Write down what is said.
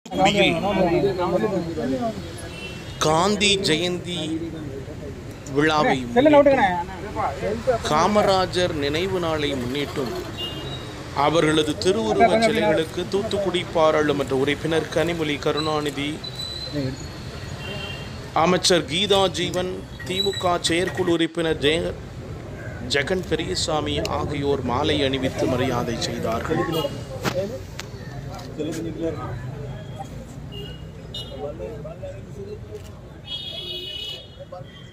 தூத்துக்குடியில் காந்தி ஜெயந்தி விழாவை காமராஜர் நினைவு நாளை முன்னிட்டும் அவர்களது திருவுருவச் சிலைகளுக்கு தூத்துக்குடி பாராளுமன்ற உறுப்பினர் கனிமொழி கருணாநிதி அமைச்சர் கீதா ஜீவன் திமுக செயற்குழு உறுப்பினர் ஜெய ஜெகன் பெரியசாமி ஆகியோர் மாலை அணிவித்து மரியாதை செய்தார்கள் Thank you.